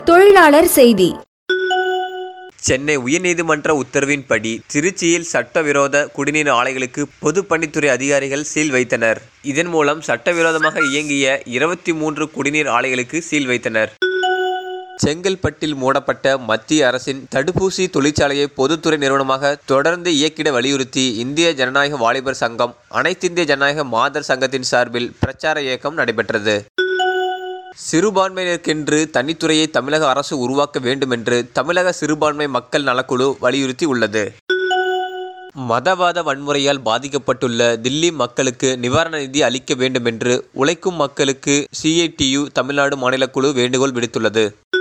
தொழிலாளர் செய்தி சென்னை உயர்நீதிமன்ற உத்தரவின்படி திருச்சியில் சட்டவிரோத குடிநீர் ஆலைகளுக்கு பொதுப்பணித்துறை அதிகாரிகள் சீல் வைத்தனர் இதன் மூலம் சட்டவிரோதமாக இயங்கிய இருபத்தி மூன்று குடிநீர் ஆலைகளுக்கு சீல் வைத்தனர் செங்கல்பட்டில் மூடப்பட்ட மத்திய அரசின் தடுப்பூசி தொழிற்சாலையை பொதுத்துறை நிறுவனமாக தொடர்ந்து இயக்கிட வலியுறுத்தி இந்திய ஜனநாயக வாலிபர் சங்கம் அனைத்திந்திய ஜனநாயக மாதர் சங்கத்தின் சார்பில் பிரச்சார இயக்கம் நடைபெற்றது சிறுபான்மையினருக்கென்று தனித்துறையை தமிழக அரசு உருவாக்க வேண்டுமென்று தமிழக சிறுபான்மை மக்கள் நலக்குழு வலியுறுத்தி உள்ளது மதவாத வன்முறையால் பாதிக்கப்பட்டுள்ள தில்லி மக்களுக்கு நிவாரண நிதி அளிக்க வேண்டுமென்று உழைக்கும் மக்களுக்கு சிஐடியு தமிழ்நாடு மாநிலக்குழு வேண்டுகோள் விடுத்துள்ளது